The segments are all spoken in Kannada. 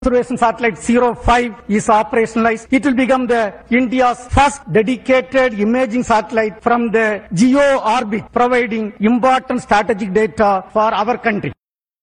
Observation satellite 05 is operationalized. It will become the India's first dedicated imaging satellite from the geo orbit, providing important strategic data for our country.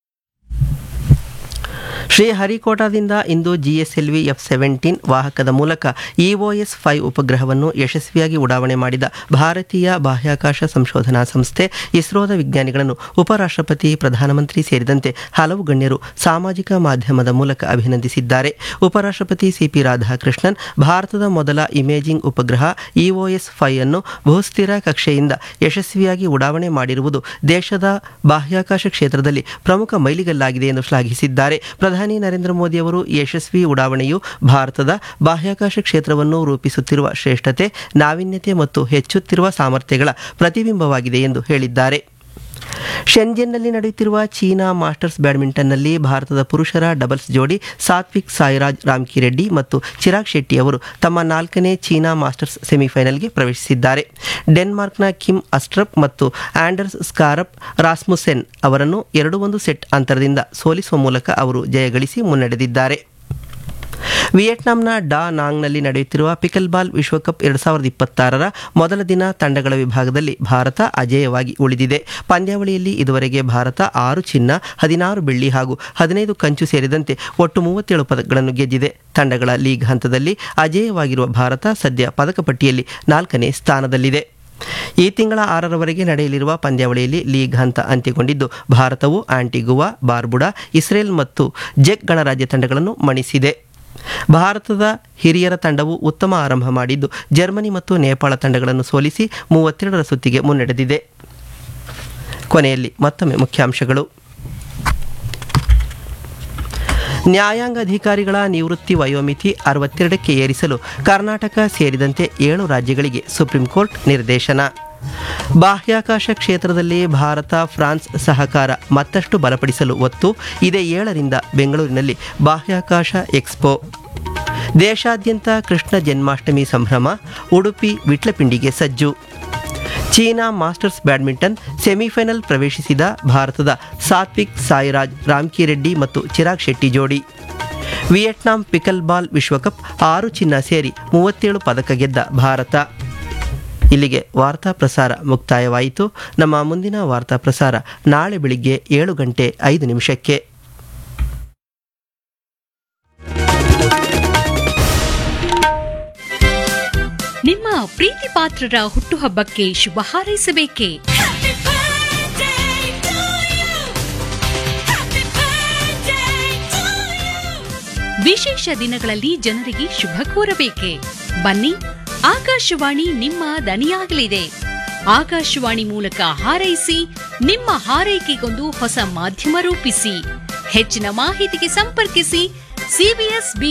ಶ್ರೀಹರಿಕೋಟಾದಿಂದ ಇಂದು ಜಿಎಸ್ಎಲ್ವಿ ಎಫ್ ಸೆವೆಂಟೀನ್ ವಾಹಕದ ಮೂಲಕ ಇಒಎಸ್ ಫೈವ್ ಉಪಗ್ರಹವನ್ನು ಯಶಸ್ವಿಯಾಗಿ ಉಡಾವಣೆ ಮಾಡಿದ ಭಾರತೀಯ ಬಾಹ್ಯಾಕಾಶ ಸಂಶೋಧನಾ ಸಂಸ್ಥೆ ಇಸ್ರೋದ ವಿಜ್ಞಾನಿಗಳನ್ನು ಉಪರಾಷ್ಟ್ರಪತಿ ಪ್ರಧಾನಮಂತ್ರಿ ಸೇರಿದಂತೆ ಹಲವು ಗಣ್ಯರು ಸಾಮಾಜಿಕ ಮಾಧ್ಯಮದ ಮೂಲಕ ಅಭಿನಂದಿಸಿದ್ದಾರೆ ಉಪರಾಷ್ಟ್ರಪತಿ ಸಿಪಿ ರಾಧಾಕೃಷ್ಣನ್ ಭಾರತದ ಮೊದಲ ಇಮೇಜಿಂಗ್ ಉಪಗ್ರಹ ಇಒಎಸ್ ಫೈವ್ ಅನ್ನು ಭೂಸ್ಥಿರ ಕಕ್ಷೆಯಿಂದ ಯಶಸ್ವಿಯಾಗಿ ಉಡಾವಣೆ ಮಾಡಿರುವುದು ದೇಶದ ಬಾಹ್ಯಾಕಾಶ ಕ್ಷೇತ್ರದಲ್ಲಿ ಪ್ರಮುಖ ಮೈಲಿಗಲ್ಲಾಗಿದೆ ಎಂದು ಶ್ಲಾಘಿಸಿದ್ದಾರೆ ಪ್ರಧಾನಿ ನರೇಂದ್ರ ಮೋದಿ ಅವರು ಯಶಸ್ವಿ ಉಡಾವಣೆಯು ಭಾರತದ ಬಾಹ್ಯಾಕಾಶ ಕ್ಷೇತ್ರವನ್ನು ರೂಪಿಸುತ್ತಿರುವ ಶ್ರೇಷ್ಠತೆ ನಾವೀನ್ಯತೆ ಮತ್ತು ಹೆಚ್ಚುತ್ತಿರುವ ಸಾಮರ್ಥ್ಯಗಳ ಪ್ರತಿಬಿಂಬವಾಗಿದೆ ಎಂದು ಹೇಳಿದ್ದಾರೆ ಶೆಂಜೆನ್ನಲ್ಲಿ ನಡೆಯುತ್ತಿರುವ ಚೀನಾ ಮಾಸ್ಟರ್ಸ್ ಬ್ಯಾಡ್ಮಿಂಟನ್ನಲ್ಲಿ ಭಾರತದ ಪುರುಷರ ಡಬಲ್ಸ್ ಜೋಡಿ ಸಾತ್ವಿಕ್ ಸಾಯಿರಾಜ್ ರಾಮ್ಕಿರೆಡ್ಡಿ ಮತ್ತು ಚಿರಾಗ್ ಶೆಟ್ಟಿ ಅವರು ತಮ್ಮ ನಾಲ್ಕನೇ ಚೀನಾ ಮಾಸ್ಟರ್ಸ್ ಸೆಮಿಫೈನಲ್ಗೆ ಪ್ರವೇಶಿಸಿದ್ದಾರೆ ಡೆನ್ಮಾರ್ಕ್ನ ಕಿಮ್ ಅಸ್ಟ್ರಪ್ ಮತ್ತು ಆಂಡರ್ಸ್ ಸ್ಕಾರಪ್ ರಾಸ್ಮುಸೆನ್ ಅವರನ್ನು ಎರಡು ಒಂದು ಸೆಟ್ ಅಂತರದಿಂದ ಸೋಲಿಸುವ ಮೂಲಕ ಅವರು ಜಯಗಳಿಸಿ ಮುನ್ನಡೆದಿದ್ದಾರೆ ವಿಯೆಟ್ನಾಂನ ಡಾ ನಾಂಗ್ನಲ್ಲಿ ನಡೆಯುತ್ತಿರುವ ಪಿಕಲ್ ಬಾಲ್ ವಿಶ್ವಕಪ್ ಎರಡು ಸಾವಿರದ ಇಪ್ಪತ್ತಾರರ ಮೊದಲ ದಿನ ತಂಡಗಳ ವಿಭಾಗದಲ್ಲಿ ಭಾರತ ಅಜೇಯವಾಗಿ ಉಳಿದಿದೆ ಪಂದ್ಯಾವಳಿಯಲ್ಲಿ ಇದುವರೆಗೆ ಭಾರತ ಆರು ಚಿನ್ನ ಹದಿನಾರು ಬೆಳ್ಳಿ ಹಾಗೂ ಹದಿನೈದು ಕಂಚು ಸೇರಿದಂತೆ ಒಟ್ಟು ಮೂವತ್ತೇಳು ಪದಕಗಳನ್ನು ಗೆದ್ದಿದೆ ತಂಡಗಳ ಲೀಗ್ ಹಂತದಲ್ಲಿ ಅಜೇಯವಾಗಿರುವ ಭಾರತ ಸದ್ಯ ಪದಕ ಪಟ್ಟಿಯಲ್ಲಿ ನಾಲ್ಕನೇ ಸ್ಥಾನದಲ್ಲಿದೆ ಈ ತಿಂಗಳ ಆರರವರೆಗೆ ನಡೆಯಲಿರುವ ಪಂದ್ಯಾವಳಿಯಲ್ಲಿ ಲೀಗ್ ಹಂತ ಅಂತ್ಯಗೊಂಡಿದ್ದು ಭಾರತವು ಆಂಟಿಗುವಾ ಬಾರ್ಬುಡಾ ಇಸ್ರೇಲ್ ಮತ್ತು ಜೆಕ್ ಗಣರಾಜ್ಯ ತಂಡಗಳನ್ನು ಮಣಿಸಿದೆ ಭಾರತದ ಹಿರಿಯರ ತಂಡವು ಉತ್ತಮ ಆರಂಭ ಮಾಡಿದ್ದು ಜರ್ಮನಿ ಮತ್ತು ನೇಪಾಳ ತಂಡಗಳನ್ನು ಸೋಲಿಸಿ ಮೂವತ್ತೆರಡರ ಸುತ್ತಿಗೆ ಮುನ್ನಡೆದಿದೆ ಕೊನೆಯಲ್ಲಿ ಮತ್ತೊಮ್ಮೆ ಮುಖ್ಯಾಂಶಗಳು ನ್ಯಾಯಾಂಗ ಅಧಿಕಾರಿಗಳ ನಿವೃತ್ತಿ ವಯೋಮಿತಿ ಅರವತ್ತೆರಡಕ್ಕೆ ಏರಿಸಲು ಕರ್ನಾಟಕ ಸೇರಿದಂತೆ ಏಳು ರಾಜ್ಯಗಳಿಗೆ ಸುಪ್ರೀಂ ಕೋರ್ಟ್ ನಿರ್ದೇಶನ ಬಾಹ್ಯಾಕಾಶ ಕ್ಷೇತ್ರದಲ್ಲಿ ಭಾರತ ಫ್ರಾನ್ಸ್ ಸಹಕಾರ ಮತ್ತಷ್ಟು ಬಲಪಡಿಸಲು ಒತ್ತು ಇದೇ ಏಳರಿಂದ ಬೆಂಗಳೂರಿನಲ್ಲಿ ಬಾಹ್ಯಾಕಾಶ ಎಕ್ಸ್ಪೋ ದೇಶಾದ್ಯಂತ ಕೃಷ್ಣ ಜನ್ಮಾಷ್ಟಮಿ ಸಂಭ್ರಮ ಉಡುಪಿ ವಿಟ್ಲಪಿಂಡಿಗೆ ಸಜ್ಜು ಚೀನಾ ಮಾಸ್ಟರ್ಸ್ ಬ್ಯಾಡ್ಮಿಂಟನ್ ಸೆಮಿಫೈನಲ್ ಪ್ರವೇಶಿಸಿದ ಭಾರತದ ಸಾತ್ವಿಕ್ ಸಾಯಿರಾಜ್ ರಾಮ್ಕಿರೆಡ್ಡಿ ಮತ್ತು ಚಿರಾಗ್ ಶೆಟ್ಟಿ ಜೋಡಿ ವಿಯೆಟ್ನಾಂ ಪಿಕಲ್ ಬಾಲ್ ವಿಶ್ವಕಪ್ ಆರು ಚಿನ್ನ ಸೇರಿ ಮೂವತ್ತೇಳು ಪದಕ ಗೆದ್ದ ಭಾರತ ಇಲ್ಲಿಗೆ ವಾರ್ತಾ ಪ್ರಸಾರ ಮುಕ್ತಾಯವಾಯಿತು ನಮ್ಮ ಮುಂದಿನ ವಾರ್ತಾ ಪ್ರಸಾರ ನಾಳೆ ಬೆಳಿಗ್ಗೆ ಏಳು ಗಂಟೆ ಐದು ನಿಮಿಷಕ್ಕೆ ನಿಮ್ಮ ಪ್ರೀತಿ ಪಾತ್ರರ ಹುಟ್ಟುಹಬ್ಬಕ್ಕೆ ಶುಭ ಹಾರೈಸಬೇಕೇ ವಿಶೇಷ ದಿನಗಳಲ್ಲಿ ಜನರಿಗೆ ಶುಭ ಕೋರಬೇಕೆ ಬನ್ನಿ ಆಕಾಶವಾಣಿ ನಿಮ್ಮ ದನಿಯಾಗಲಿದೆ ಆಕಾಶವಾಣಿ ಮೂಲಕ ಹಾರೈಸಿ ನಿಮ್ಮ ಹಾರೈಕೆಗೊಂದು ಹೊಸ ಮಾಧ್ಯಮ ರೂಪಿಸಿ ಹೆಚ್ಚಿನ ಮಾಹಿತಿಗೆ ಸಂಪರ್ಕಿಸಿ ಸಿಬಿಎಸ್